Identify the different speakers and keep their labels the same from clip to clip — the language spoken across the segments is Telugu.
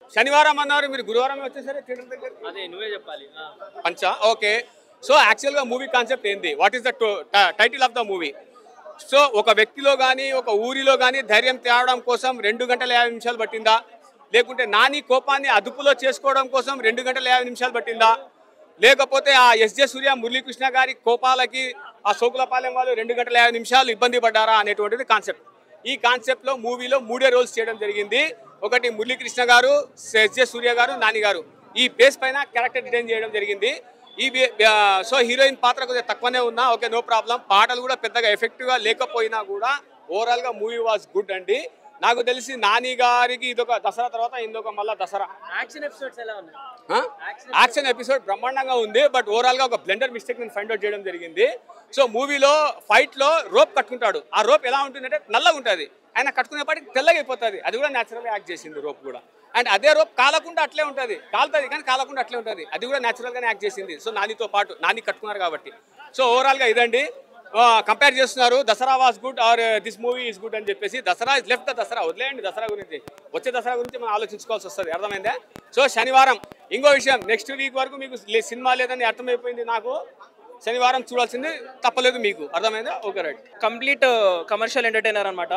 Speaker 1: శనివారం అన్నారు మీరు గురువారం వచ్చేసరి థియేటర్ దగ్గర
Speaker 2: అదే నువ్వే చెప్పాలి ఆ.
Speaker 1: పంచా ఓకే సో యాక్చువల్గా మూవీ కాన్సెప్ట్ ఏంది what is the title of the movie so ఒక వ్యక్తిలో కానీ ఒక ఊరిలో కానీ ధైర్యం తేవడం కోసం రెండు గంటల యాభై నిమిషాలు పట్టిందా లేకుంటే నాని కోపాన్ని అదుపులో చేసుకోవడం కోసం రెండు గంటల యాభై నిమిషాలు పట్టిందా లేకపోతే ఆ ఎస్జే సూర్య మురళీకృష్ణ గారి కోపాలకి ఆ సోకులపాలెం వాళ్ళు రెండు గంటల యాభై నిమిషాలు ఇబ్బంది పడ్డారా అనేటువంటిది కాన్సెప్ట్ ఈ కాన్సెప్ట్లో మూవీలో మూడే రోల్స్ చేయడం జరిగింది ఒకటి మురళీకృష్ణ గారు ఎస్జే సూర్య గారు నాని గారు ఈ బేస్ పైన క్యారెక్టర్ డిజైన్ చేయడం జరిగింది ఈ బే- ఆ, సో హీరోయిన్ పాత్ర కొద్దిగా తక్కువనే ఉన్నా ఓకే నో ప్రాబ్లం పాటలు కూడా పెద్దగా ఎఫెక్టివ్గా లేకపోయినా కూడా ఓవరాల్గా మూవీ వాజ్ గుడ్ అండి నాకు తెలిసి నాని గారికి ఇదొక దసరా తర్వాత ఇందొక మళ్ళా దసరా
Speaker 2: యాక్షన్ ఎపిసోడ్స్ ఎలా ఉన్నాయి
Speaker 1: ఆ? యాక్షన్ ఎపిసోడ్ బ్రహ్మాండంగా ఉంది బట్ ఓవరాల్ గా ఒక బ్లెండర్ మిస్టేక్ నేను ఫైండ్ అవుట్ చేయడం జరిగింది సో మూవీలో ఫైట్ లో రోప్ కట్టుకుంటాడు ఆ రోప్ ఎలా ఉంటుందంటే నల్లగా ఉంటుంది ఆయన కట్టుకునేపాటికి తెల్లగా అయిపోతుంది అది కూడా న్యాచురల్ యాక్ట్ చేసింది రోప్ కూడా అండ్ అదే రోప్ కాలకుండా అట్లే ఉంటుంది కాలుతుంది కానీ కాలకుండా అట్లే ఉంటుంది అది కూడా న్యాచురల్ గానే యాక్ట్ చేసింది సో నానితో పాటు నాని కట్టుకున్నారు కాబట్టి సో ఓవరాల్ గా ఇదండి కంపేర్ చేస్తున్నారు Dasara was good or this movie is good అని చెప్పేసి Dasara is left the Dasara వదిలేయండి దసరా గురించి వచ్చే దసరా గురించి మనం ఆలోచించుకోవాల్సి వస్తుంది అర్థమైందా సో శనివారం ఇంకో విషయం నెక్స్ట్ వీక్ వరకు మీకు లే- సినిమా లేదని అర్థమైపోయింది నాకు శనివారం చూడాల్సింది తప్పలేదు మీకు అర్థమైందా okay right
Speaker 2: complete commercial entertainer అనమాట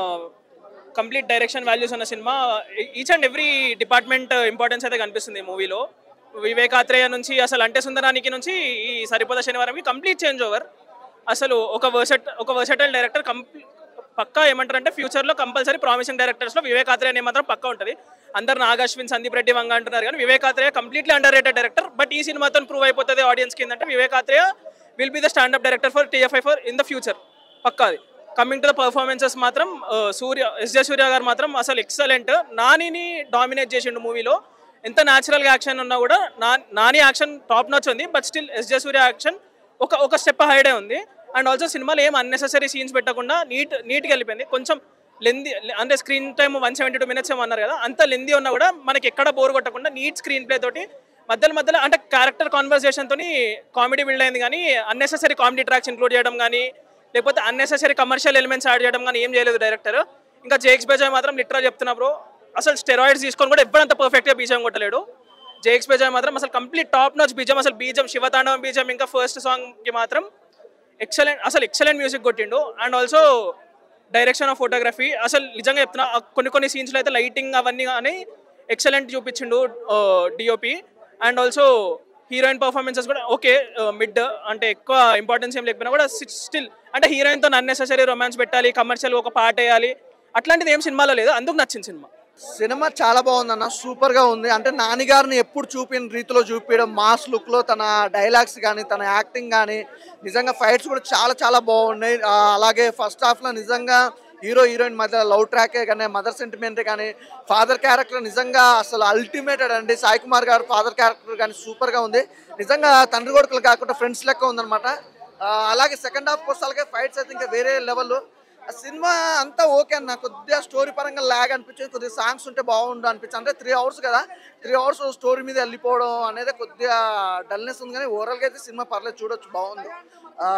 Speaker 2: కంప్లీట్ డైరెక్షన్ వాల్యూస్ ఉన్న cinema each and every department importance అయితే కనిపిస్తుంది మూవీలో వివేకాత్రేయ నుంచి అసలు అంటే సుందరానికి నుంచి ఈ సరిపోద శనివారంకి కంప్లీట్ చేంజ్ ఓవర్ అసలు ఒక వర్సెట్ ఒక వర్సటైల్ డైరెక్టర్ కంప్లీ పక్కా ఏమంటారంటే ఫ్యూచర్లో కంపల్సరీ ప్రామిసింగ్ డైరెక్టర్స్లో వివేకాత్రేయ అనే మాత్రం పక్కా ఉంటుంది అందరు నాగాశ్విన్ సందీప్ రెడ్డి వంగ అంటున్నారు కానీ Vivek Athreya completely underrated director but ఈ సినిమాతో ప్రూవ్ అయిపోతుంది ఆడియన్స్కి ఏంటంటే Vivek Athreya will be the standup director for TFI for in the future పక్కాది కమింగ్ టు ద పర్ఫార్మెన్సెస్ మాత్రం ఆ, సూర్య ఎస్జే సూర్య గారు మాత్రం అసలు ఎక్సలెంట్ నానిని డామినేట్ చేసిండు మూవీలో ఎంత న్యాచురల్గా యాక్షన్ ఉన్నా కూడా నా నాని యాక్షన్ టాప్ నచ్ ఉంది but still SJ Surya action ఒక ఒక స్టెప్ హైడే ఉంది అండ్ ఆల్సో సినిమాలో ఏం అన్నెసెసరీ సీన్స్ పెట్టకుండా నీట్ నీట్గా వెళ్ళిపోయింది కొంచెం లెంది అంటే screen time one seventy two minutes ఏమో అన్నారు కదా అంత లెంది ఉన్నా కూడా మనకి ఎక్కడ బోర్ కొట్టకుండా నీట్ స్క్రీన్ ప్లే తోటి మధ్యలో మధ్యలో అంటే క్యారెక్టర్ కాన్వర్సేషన్ తోని కామెడీ బిల్డ్ అయింది కానీ అన్నెసెసరీ కామెడీ ట్రాక్స్ ఇంక్లూడ్ చేయడం కానీ లేకపోతే అన్నెసెసరీ కమర్షియల్ ఎలిమెంట్స్ యాడ్ చేయడం కానీ ఏం చేయలేదు డైరెక్టర్ ఇంకా జేక్స్ బేజాయ్ మాత్రం లిటరల్ చెప్తున్నా బ్రో అసలు స్టెరాయిడ్స్ తీసుకొని కూడా ఎప్పుడంత పర్ఫెక్ట్గా బీజం కొట్టలేడు జేక్స్ బేజాయ్ మాత్రం అసలు కంప్లీట్ టాప్ నాచ్ బీజం అసలు బీజం శివతాండవం బీజం ఇంకా ఫస్ట్ సాంగ్కి మాత్రం ఎక్సలెంట్ అసలు ఎక్సలెంట్ మ్యూజిక్ కొట్టిండు and also direction of photography అసలు నిజంగా చెప్తున్నా ఆ కొన్ని కొన్ని సీన్స్లో అయితే లైటింగ్ అవన్నీ కానీ ఎక్సలెంట్ చూపించిండు DOP and also heroine performances కూడా ఓకే మిడ్ అంటే ఎక్కువ ఇంపార్టెన్స్ ఏం లేకపోయినా కూడా స్టిల్ అంటే హీరోయిన్తో అన్నెసెసరీ రొమాన్స్ పెట్టాలి కమర్షియల్ ఒక పాట వేయాలి అట్లాంటిది ఏం సినిమాలో లేదు అందుకు నచ్చింది సినిమా
Speaker 3: సినిమా చాలా బాగుందన్న సూపర్ గా ఉంది అంటే నాన్నగారిని ఎప్పుడు చూపిన రీతిలో చూపించడం మాస్ లుక్ లో తన డైలాగ్స్ కానీ తన యాక్టింగ్ కానీ నిజంగా ఫైట్స్ కూడా చాలా చాలా బాగున్నాయి ఆ, అలాగే ఫస్ట్ హాఫ్ లో నిజంగా హీరో హీరోయిన్ మధ్య లవ్ ట్రాకే కానీ మదర్ సెంటిమెంట్ కానీ ఫాదర్ క్యారెక్టర్ నిజంగా అసలు అల్టిమేటెడ్ అండి సాయి కుమార్ గారు ఫాదర్ క్యారెక్టర్ కానీ సూపర్ గా ఉంది నిజంగా తండ్రి కొడుకులు కాకుండా ఫ్రెండ్స్ లెక్క ఉందన్నమాట ఆ, అలాగే సెకండ్ హాఫ్ కోసం అలాగే ఫైట్స్ అయితే ఇంకా వేరే లెవెల్ ఆ సినిమా అంతా ఓకే అన్న కొద్దిగా స్టోరీ పరంగా లాగ్ అనిపించింది కొద్దిగా సాంగ్స్ ఉంటే బాగుండు అనిపించింది అంటే త్రీ అవర్స్ కదా త్రీ అవర్స్ స్టోరీ మీద వెళ్ళిపోవడం అనేది కొద్దిగా డల్నెస్ ఉంది కానీ ఓవరాల్గా అయితే సినిమా పర్లేదు చూడొచ్చు బాగుంది ఆ,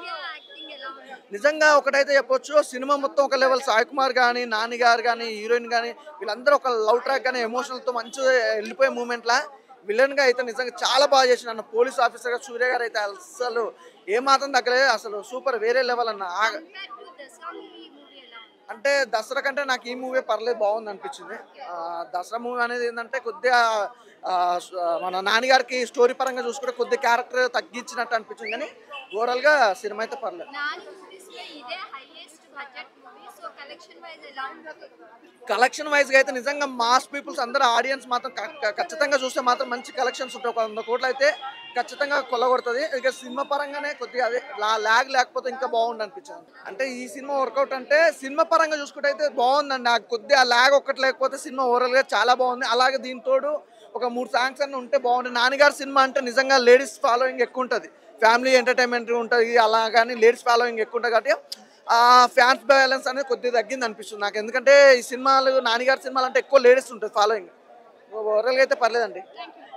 Speaker 3: నిజంగా ఒకటైతే చెప్పొచ్చు సినిమా మొత్తం ఒక లెవెల్ సాయి కుమార్ కానీ నాని గారు కానీ హీరోయిన్ కానీ వీళ్ళందరూ ఒక లవ్ ట్రాక్ కానీ ఎమోషనల్తో మంచిగా వెళ్ళిపోయే మూమెంట్లా విలన్ గా అయితే నిజంగా చాలా బాగా చేసిన అన్న పోలీస్ ఆఫీసర్ గా సూర్య గారు అయితే అసలు ఏమాత్రం తగ్గలేదు అసలు సూపర్ వేరే లెవెల్ అన్న ఆ- అంటే దసరా కంటే నాకు ఈ మూవీ పర్లేదు బాగుంది అనిపించింది ఆ, దసరా మూవీ అనేది ఏంటంటే కొద్దిగా ఆ, స- మన నాన్నగారికి స్టోరీ పరంగా చూసుకుంటే కొద్దిగా క్యారెక్టర్ తగ్గించినట్టు అనిపించింది కానీ ఓవరాల్ గా సినిమా అయితే పర్లేదు
Speaker 4: నాని మూవీస్ లో ఇదే highest budget movie so collection wise ఎలా ఉంటుంది
Speaker 3: కలెక్షన్ వైజ్ గా అయితే నిజంగా మాస్ పీపుల్స్ అందరూ ఆడియన్స్ మాత్రం క- క- ఖచ్చితంగా చూస్తే మాత్రం మంచి కలెక్షన్స్ ఉంటాయి ఒక వంద కోట్లు అయితే ఖచ్చితంగా కొల్లగొడుతుంది ఇక సినిమా పరంగానే కొద్దిగా అదే ల్యాగ్ లేకపోతే ఇంకా బాగుంది అనిపించింది అంటే ఈ సినిమా వర్కౌట్ అంటే సినిమా పరంగా చూసుకుంటే అయితే బాగుందండి నాకు కొద్దిగా ల్యాగ్ ఒక్కటి లేకపోతే సినిమా ఓవరాల్ గా చాలా బాగుంది అలాగే దీంతోడు ఒక మూడు సాంగ్స్ అన్న ఉంటే బాగుంది నాన్నగారి సినిమా అంటే నిజంగా లేడీస్ ఫాలోయింగ్ ఎక్కువ ఉంటుంది ఫ్యామిలీ ఎంటర్టైన్మెంట్ ఉంటుంది అలా కానీ లేడీస్ ఫాలోయింగ్ ఎక్కువ ఉంటుంది కాబట్టి ఆ ఫ్యాన్స్ బ్యాలెన్స్ అనేది కొద్దిగా తగ్గింది అనిపిస్తుంది నాకు ఎందుకంటే ఈ సినిమాలు నాన్నగారి సినిమాలు అంటే ఎక్కువ లేడీస్ ఉంటుంది ఫాలోయింగ్ ఓవరాల్గా అయితే పర్లేదండి
Speaker 4: థ్యాంక్ యూ